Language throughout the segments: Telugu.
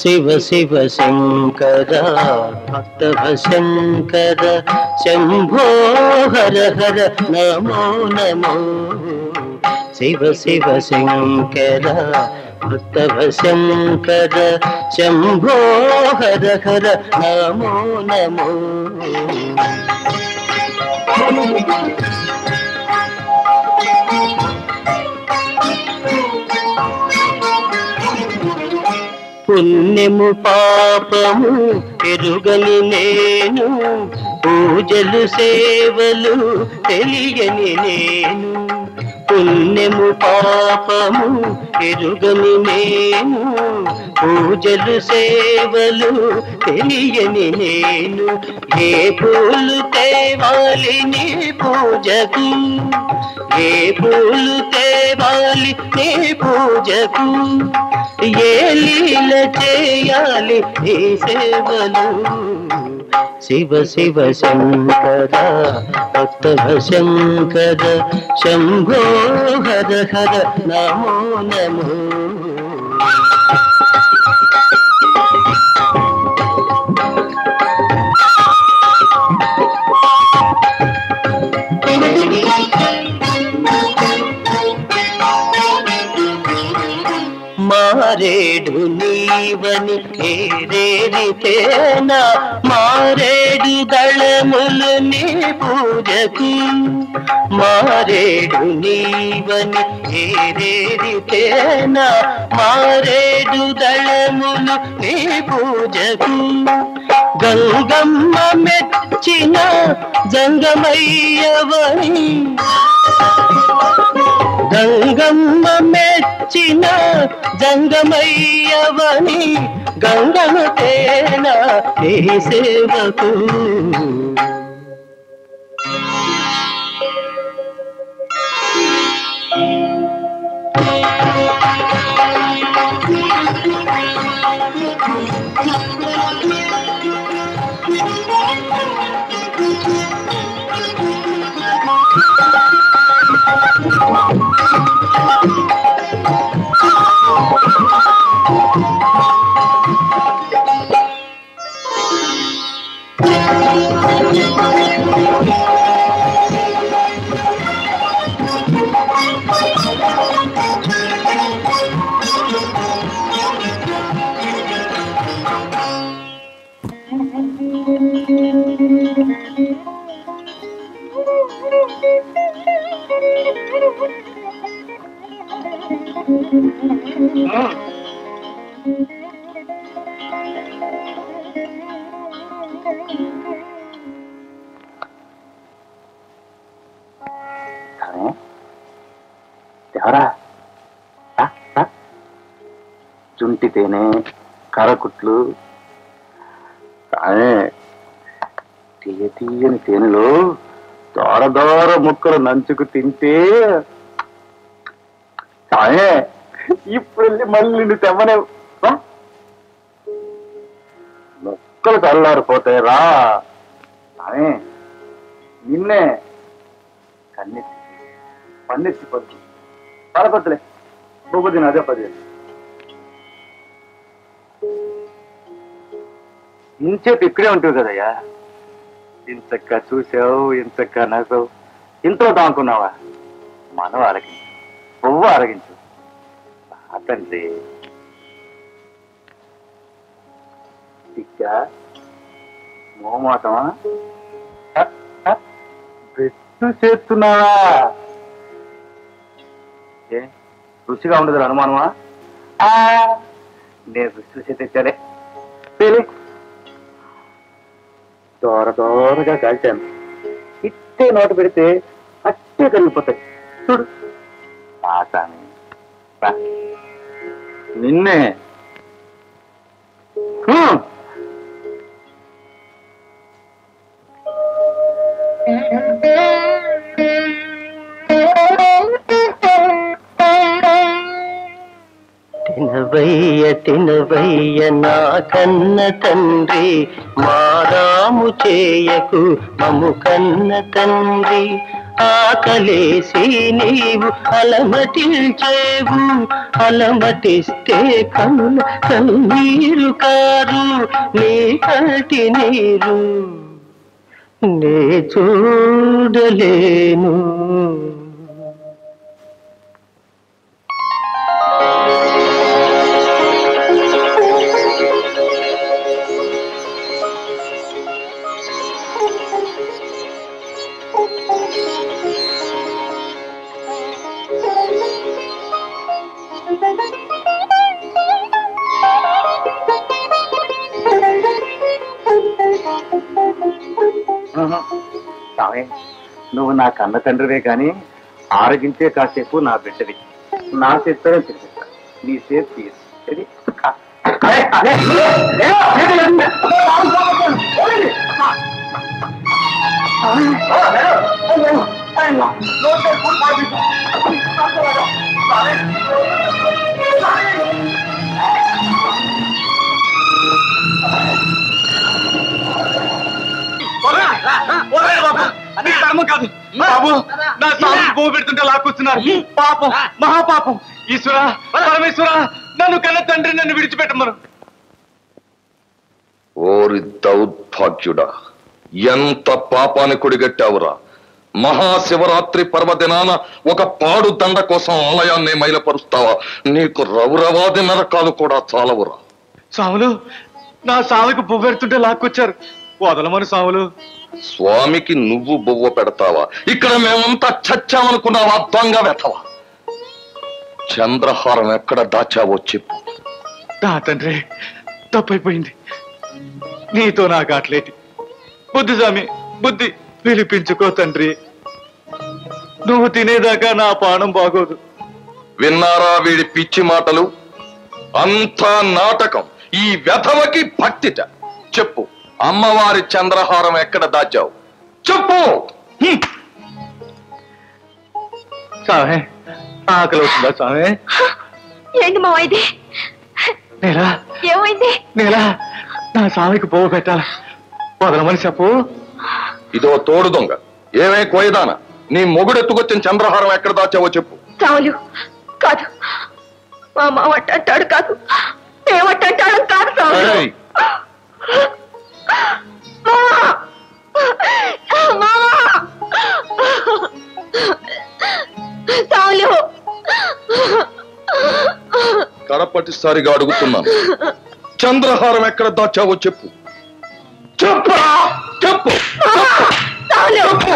శివ శివ శంకర భక్తవ శంకర శంభో హర హర నమో నమో శివ శివ శంకర భక్తవ శంకర శంభో హర హర నమో నమో పుణ్యము పాపము ఎరుగని నేను పూజలు సేవలు తెలియని నేను పుణ్యము పాపము ఎరుగని నేను పూజలు సేవలు తెలియని నేను ఏ పూలు తేవాలి నీ పూజకు ఏ పూలు తేవాలి నీ పూజకు ఏ లీల చేయాలి ఈ సేవలు శివ శివ శంకర భక్తవ శంకర శంభో హర హర నమో నమో మారేడు నీవని ఏరేరితేనా మారేడు దళములు నీ పూజకు మారేడు నీవని ఏరేరితేనా మారేడు దళములు నీ పూజకు గంగమ్మ మెచ్చిన జంగమయ్యవని గంగమ్మ మెచ్చిన జంగమయ్యవని గంగను తేనా ఏ సేవకు ఎవరా రా, రా. చుంటి తేనె కరకుట్లు కానీ తీయ తీయని తేనెలో దోర దోర ముక్కలు నంచుకు తింటే కానీ ఇప్పుడు వెళ్ళి మళ్ళీ నిన్ను తెమ్మనే రా. మొక్కలు చల్లారిపోతాయి రా కానీ నిన్నే కన్నెత్తి పన్నెత్తి పడుతుంది పరపత్తులే భూపతిని అదే పది ఇంచేపు ఇక్కడే ఉంటుంది కదయ్యా ఇంతక్క చూసావు ఇంతక్క నవ్వావు ఇంట్లో దానుకున్నావా మనం ఆరగించు పువ్వు ఆరగించు ఆ తండ్రి ఇక్క మోమాటమా హ, హ, బెట్టు చేస్తున్నావా ఏ రుచిగా ఉండదు అనుమానమా ఆ, నేను రుచి చూసి తెచ్చానే తెలి దోర దోరగా కాల్చాను ఇట్టే నోట పెడితే అట్టే కలిగిపోతాయి చూడు ఆసాని రా. నిన్నే హ్మ్. తినవయ్య కట్టినవయ్య నా కన్న తండ్రి మారాము చేయకు మము కన్న తండ్రి ఆకలేసి నీవు అలమటించేవు అలమటిస్తే కనుల కన్నీరు కారు నీ కంటి నీరు నే చూడలేను స్వామి నువ్వు నా కన్న తండ్రివే కానీ ఆరగించే కాసేపు నా బిడ్డవి నా చిత్తరం తిరిగిస్తా నీ సేఫ్ తీయదు ఇది అదే, అదే, లేవా, లేవా, బాబు నా స్వామి పువ్వు పెడుతుంటే లాక్కొస్తున్నారు పాపం మహాపాపం ఈశ్వర పరమేశ్వర నన్ను కన్న తండ్రి నన్ను విడిచిపెట్టమను ఓరి దౌర్భాగ్యుడా ఎంత పాపాన్ని కొడిగట్టావురా మహాశివరాత్రి పర్వదినాన ఒక పాడు దండ కోసం ఆలయాన్ని మైలపరుస్తావా నీకు రౌరవాది నరకాలు కూడా చాలవురా స్వాములు నా స్వామికి పువ్వు పెడుతుంటే లాక్కొచ్చారు వదలమను స్వాములు స్వామికి నువ్వు బువ్వ పెడతావా ఇక్కడ మేమంతా చచ్చామనుకున్నావా దొంగ వెతవా చంద్రహారం ఎక్కడ దాచావో చెప్పు నా తండ్రి తప్పైపోయింది నీతో నాకు అట్లేటి బుద్ధి స్వామి బుద్ధి పిలిపించుకో తండ్రి నువ్వు తినేదాకా నా పానం బాగోదు విన్నారా వీడి పిచ్చి మాటలు అంతా నాటకం ఈ వ్యధవకి భక్తిట చెప్పు అమ్మవారి చంద్రహారం ఎక్కడ దాచావు చెప్పు హ్మ్. స్వామి ఆకలి అవుతుందా స్వామి ఏంటి మావ ఇది నేలా ఏమైంది నేలా నా స్వామికి పువ్వు పెట్టాలా వదలమని చెప్పు ఇదో తోడు దొంగ ఏమే కోయదాన నీ మొగుడెత్తుకొచ్చిన చంద్రహారం ఎక్కడ దాచావో చెప్పు చాలు కాదు మా మావ అంటాడు కాదు మేమంటాడు కాదు చాలు ఏయ్, చాలు కడపటిసారిగా అడుగుతున్నాను చంద్రహారం ఎక్కడ దాచావో చెప్పు చెప్పు చెప్పు చాలు చెప్పు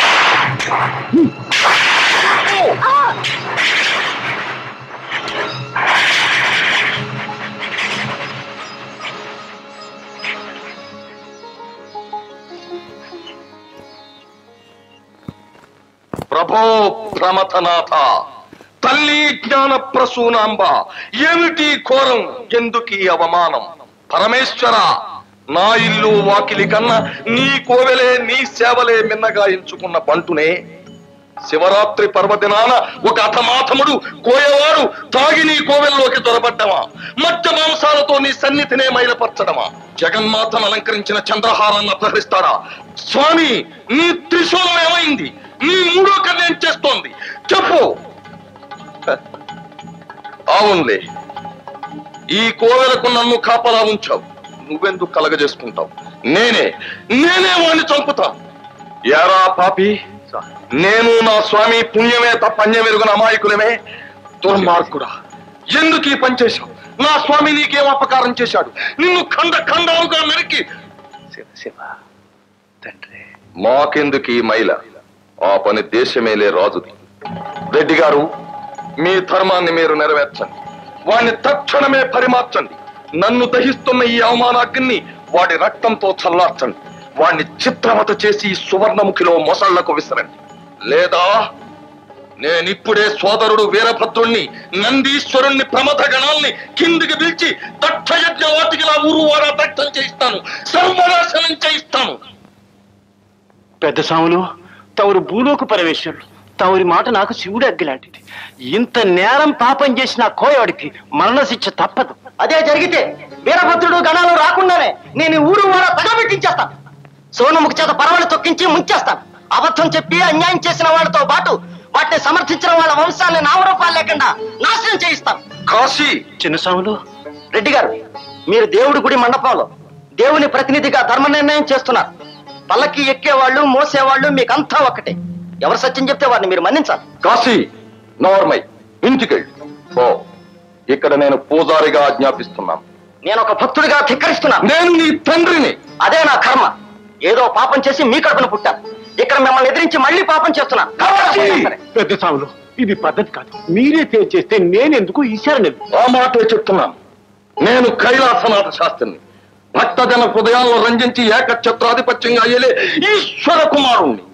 ప్రభో ప్రమథనాథ తల్లి జ్ఞాన ప్రసూనాంబ ఏమిటి ఘోరం ఎందుకీ అవమానం పరమేశ్వర నా ఇల్లు వాకిలి కన్నా నీ కోవెలే నీ సేవలే మిన్నగా ఎంచుకున్న బంటునే శివరాత్రి పర్వదినాన ఒక అథమాథముడు కోయవాడు తాగి నీ కోవెల్లోకి దొరబడ్డమా మధ్య మాంసాలతో నీ సన్నిధినే మైలపరచడమా జగన్మాతను అలంకరించిన చంద్రహారాన్ని అపహరిస్తాడా స్వామి నీ త్రిశూలం ఏమైంది నీ మూడో కన్నేం చేస్తోంది చెప్పు హ, అవునులే ఈ కోవెలకు నన్ను కాపలా ఉంచావు నువ్వెందుకు కలగజేసుకుంటావు నేనే నేనే వాణ్ణి చంపుతా యారా పాపి నేను నా స్వామి పుణ్యమే తప్ప అన్యమెరుగున అమాయకులమే దుర్మార్గుడా ఎందుకు ఈ పని చేశావు నా స్వామి నీకేం అపకారం చేశాడు నిన్ను ఖండ ఖండాలుగా నరికి శివ శివ తండ్రి మాకెందుకు ఈ మైల ఆ పని దేశమేలే రాజుది రెడ్డి గారు మీ ధర్మాన్ని మీరు నెరవేర్చండి వాణ్ణి తక్షణమే పరిమార్చండి నన్ను దహిస్తున్న ఈ అవమానాగ్ని వాడి రక్తంతో చల్లార్చండి వాణ్ణి చిత్రవత చేసి ఈ సువర్ణముఖిలో మొసళ్లకు విసరండి లేదా నేనిప్పుడే సోదరుడు వీరభద్రుణ్ణి నందీశ్వరుణ్ణి ప్రమథ గణాల్ని కిందికి పిలిచి దక్షయజ్ఞ వాటికిలా ఊరు వారా దక్షం చేయిస్తాను సర్వనాశనం చేయిస్తాను పెద్ద సాములు తమరు భూలోక పరమేశ్వరులు తమరి మాట నాకు శివుడు అగ్గిలాంటిది ఇంత నేరం పాపం చేసిన ఆ కోయవాడికి మరణశిక్ష తప్పదు అదే జరిగితే వీరభద్రుడు గణాలు రాకుండానే నేను ఈ ఊరు వాడ తగబెట్టించేస్తాను సోనముఖి చేత పరవలు తొక్కించి ముంచేస్తాను అబద్ధం చెప్పి అన్యాయం చేసిన వాళ్ళతో పాటు వాటిని సమర్థించిన వాళ్ళ వంశాన్ని నామరూపాలు లేకుండా నాశనం చేయిస్తాను కాశీ చిన్నస్వాములు రెడ్డి గారు మీరు దేవుడి గుడి మండపంలో దేవుని ప్రతినిధిగా ధర్మ నిర్ణయం చేస్తున్నారు పల్లకి ఎక్కేవాళ్ళు మోసేవాళ్ళు మీకంతా ఒక్కటే ఎవరు సత్యం చెప్తే వారిని మీరు మన్నించాలి కాశీ నోర్మై ఇంటికెళ్ళి ఓ ఇక్కడ నేను పూజారిగా ఆజ్ఞాపిస్తున్నాను నేను ఒక భక్తుడిగా ధిక్కరిస్తున్నాను నేను నీ తండ్రిని అదే నా కర్మ ఏదో పాపం చేసి మీ కడుపున పుట్టాను ఇక్కడ మిమ్మల్ని ఎదిరించి మళ్ళీ పాపం చేస్తున్నాను సరే. పెద్ద స్వాములు ఇది పద్ధతి కాదు మీరే చేస్తే నేనెందుకు ఈశారని ఆ మాటే చెప్తున్నాను నేను కైలాసనాథ శాస్త్రిని భక్తజన హృదయాలను రంజించి ఏకఛత్రాధిపత్యంగా అయ్యలే ఈశ్వర కుమారుణ్ణి